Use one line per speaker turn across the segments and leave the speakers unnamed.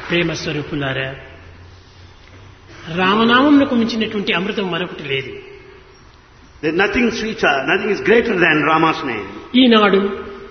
ప్రేమ స్వరూపులారా రామనామంకు మించినటువంటి అమృతం మరొకటి లేదు
There's nothing sweeter, nothing is greater than Rama's name.
ఈనాడు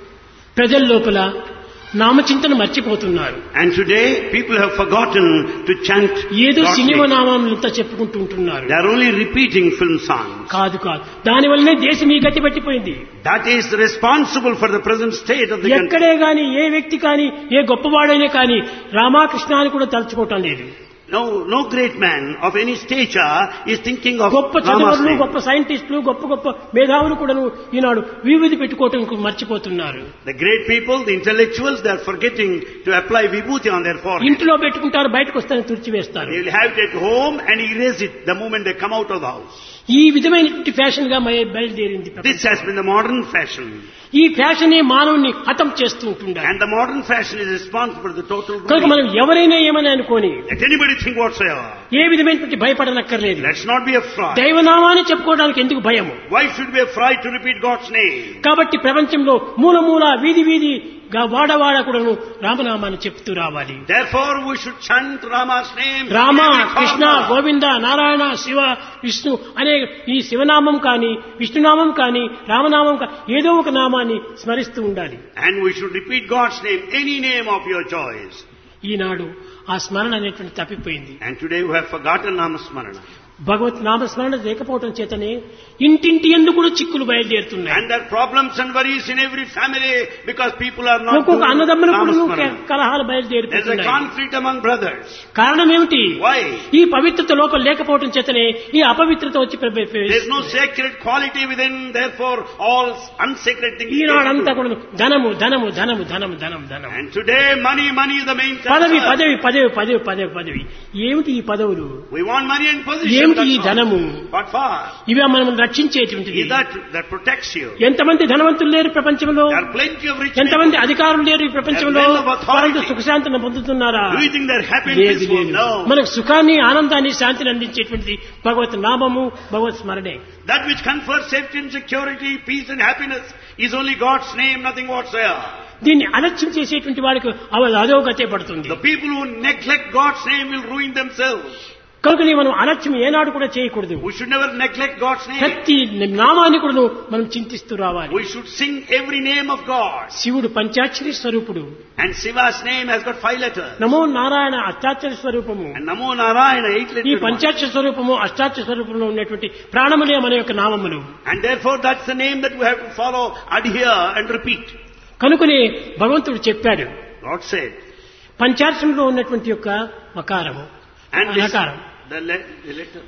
ప్రజల లోపల నామచింతన మర్చిపోతున్నారు
And today, people have forgotten to chant
ఏదో
God's
సినిమా
name.
నామంతా చెప్పుకుంటూ ఉంటున్నారు
They are only repeating film songs.
కాదు కాదు దానివల్లనే దేశం ఈ గతి పట్టిపోయింది
That is responsible for the present state of the country.
ఎక్కడే గాని ఏ వ్యక్తి కాని ఏ గొప్పవాడైనా కాని రామాకృష్ణ అని కూడా తలుచుకోవటం లేదు
No, no great man of any stature is thinking of
గొప్ప
Rama's
చదువులు
name.
గొప్ప సైంటిస్టులు గొప్ప గొప్ప మేధావులు కూడాను ఈనాడు వివిధి పెట్టుకోవటం మర్చిపోతున్నారు
The great people, the intellectuals, they are forgetting to apply vibhuti on their forehead.
ఇంట్లో పెట్టుకుంటారు బయటకు వస్తారని తుడిచివేస్తారు
They will have it at home and erase it the moment they come out of the house.
ఈ విధమైనటువంటి fashion గా మయ- బయలుదేరింది ప్రపంచం.
This has been the modern fashion.
ఈ ఫ్యాషన్ మానవుని హతం చేస్తూ ఉంటుండాలి
And the modern fashion is responsible for the total
కనుక
ruin.
మనం ఎవరైనా ఏమని అనుకోని
Let anybody think whatsoever.
ఏ విధమైనటువంటి భయపడనక్కర్లేదు
Let's not be afraid.
దైవనామాన్ని చెప్పుకోవడానికి ఎందుకు భయము
Why should we be afraid to repeat God's name?
కాబట్టి ప్రపంచంలో మూల మూల వీధి వీధి గా వాడవాడ కూడాను రామనామాన్ని చెప్తూ రావాలి
Therefore, we should chant Rama's name. in
Rama
every
Krishna
corner.
Govinda Narayana Shiva Vishnu అనే ఈ శివనామం కానీ విష్ణునామం కానీ రామనామం కానీ ఏదో ఒక నామాన్ని స్మరిస్తూ ఉండాలి
And we should repeat God's name, any name of your choice.
ఈనాడు ఆ స్మరణ అనేటువంటి తప్పిపోయింది
And today we have forgotten Namasmarana.
భగవత్ నామస్మరణ లేకపోవటం చేతనే ఇంటింటి ఎందు కూడా చిక్కులు బయలుదేరుతున్నాయి
And there are problems and worries in every family because people are not
ఒక్కొక్క
doing
అన్నదమ్ముల కూడా
Namasmarana.
కలహాలు
There's a
బయలుదేరుతున్నాయి
conflict among brothers.
కారణం ఏమిటి
Why?
ఈ పవిత్రత లోపల లేకపోవటం చేతనే ఈ అపవిత్రత వచ్చి ప్ర- ప్ర- ప్ర-
There's no sacred quality within, therefore all unsacred things. take
ఈనాడంతా
into.
కూడా ధనము ధనము ధనము ధనము ధనం ధనం
And today money, money is the main
పదవి
concern.
పదవి పదవి పదవి పదవి పదవి ఏమిటి ఈ పదవులు
We want money and position.
ఏమిటి ఈ
that's all.
ధనము
What for?
ఇవి మనం రక్షించేటువంటిది
Is that that protects you?
ఎంతమంది ధనవంతులు లేరు ప్రపంచంలో
There are plenty of rich
ఎంతమంది
people.
అధికారులు లేరు ఈ ప్రపంచంలో
Men of authority.
వారంతా సుఖశాంతిని పొందుతున్నారా
Do you think they're happy and
లేదు
peaceful?
లేదు
No.
మనకు సుఖాన్ని ఆనందాన్ని శాంతిని అందించేటువంటిది భగవత్ నామము భగవత్ స్మరణే
That which confers safety and security, peace and happiness is only God's name, nothing whatsoever.
దీన్ని అలక్ష్యం చేసేటువంటి వాడికి అవ- అదో గతే పడుతుంది
The people who neglect God's name will ruin themselves.
కనుకనే మనం అలక్ష్యం ఏనాడు కూడా చేయకూడదు
We should never neglect God's name.
ప్రతి నామాన్ని కూడా మనం చింతిస్తూ రావాలి
We should sing every name of God.
శివుడు పంచాక్షరి స్వరూపుడు
And Shiva's name has got five letters.
నమో నారాయణ అష్టాక్షర స్వరూపము
And Namo Narayana, eight
ఈ
letters. one.
పంచాక్షర స్వరూపము అష్టాక్షర స్వరూపంలో ఉన్నటువంటి ప్రాణములే మన యొక్క నామములు
And therefore that's the name that we have to follow, adhere and repeat.
కనుకనే భగవంతుడు చెప్పాడు
God said.
పంచాక్షరంలో ఉన్నటువంటి యొక్క మకారము
And this,
నకారం
the, le- the letter,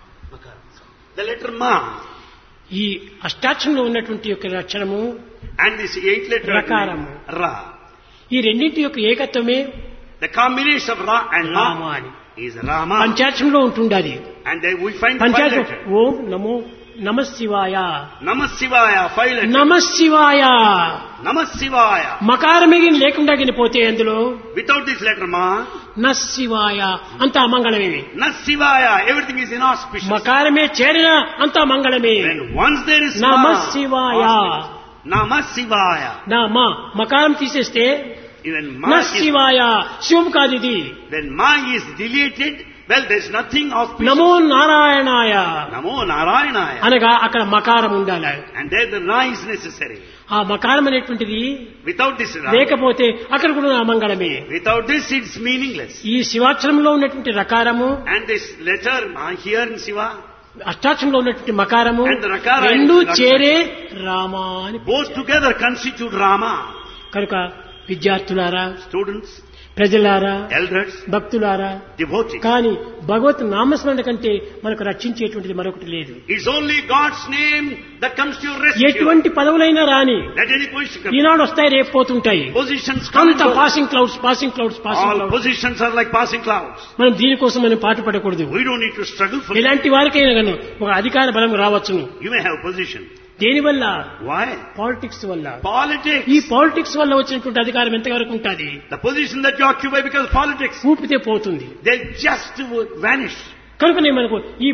the letter Ma.
ఈ అష్టాక్షరంలో ఉన్నటువంటి యొక్క లక్షణము
And this eight letter
Rakaram.
Ra.
ఈ రెండింటి యొక్క ఏకత్వమే
The combination of Ra and
Rama
Ma
అని
is Rama.
పంచాక్షరంలో ఉంటుండాలి
And then we find five
పంచాక్షరం
letters.
ఓం నమో నమ శివాయ
Namah Shivaya, five letters.
నమ శివాయ
Namah Shivaya.
మకారమే గిని లేకుండా గిని పోతే అందులో
Without this letter Ma,
న శివాయ అంత అమంగళమే
Na Shivaya, everything is inauspicious.
మకారమే చేరిన అంత మంగళమే
When once there is
నమ
Ma,
శివాయ
auspicious. Namah Shivaya.
నా మా మకారం తీసేస్తే
Even
న
Ma is,
శివాయ శివం కాదు ఇది
when Ma is deleted, well, there's nothing auspicious.
నమో నారాయణాయ
Namo Narayanaya.
అనగా అక్కడ మకారం ఉండాలి
And there the Ra is necessary.
ఆ మకారం అనేటువంటిది
Without this Ra,
లేకపోతే అక్కడ కూడా అమంగళమే
without this it's meaningless.
ఈ శివాక్షరంలో ఉన్నటువంటి రకారము
And this letter Ma here in Shiva,
అష్టాక్షరంలో ఉన్నటువంటి మకారము
And the rakara
రెండు
is-
చేరే రామా అని
both together constitute Rama.
కనుక విద్యార్థులారా
Students,
ప్రజలారా
elders,
భక్తులారా
devotees.
కానీ భగవత్ నామస్మరణ కంటే మనకు రక్షించేటువంటిది మరొకటి లేదు
It's only God's name that comes to your rescue.
ఎటువంటి పదవులైనా రాని
Let any position come.
ఈనాడు వస్తాయి రేపు పోతుంటాయి
Positions come and
అంత
go.
Passing clouds passing clouds passing
All
clouds
positions are like passing clouds.
మనం దీనికోసం మనం పాటుపడకూడదు
We don't need to struggle for it.
ఇలాంటి వారికైనా గాను ఒక అధికార బలం రావచ్చును
You may have position.
దేనివల్ల
Why?
పాలిటిక్స్ వల్ల
Politics.
ఈ పాలిటిక్స్ వల్ల వచ్చినటువంటి అధికారం ఎంతవరకు ఉంటుంది
The position that you occupy because of politics,
ఊపితే పోతుంది
they just vanish.
కనుకనే మనకు ఈ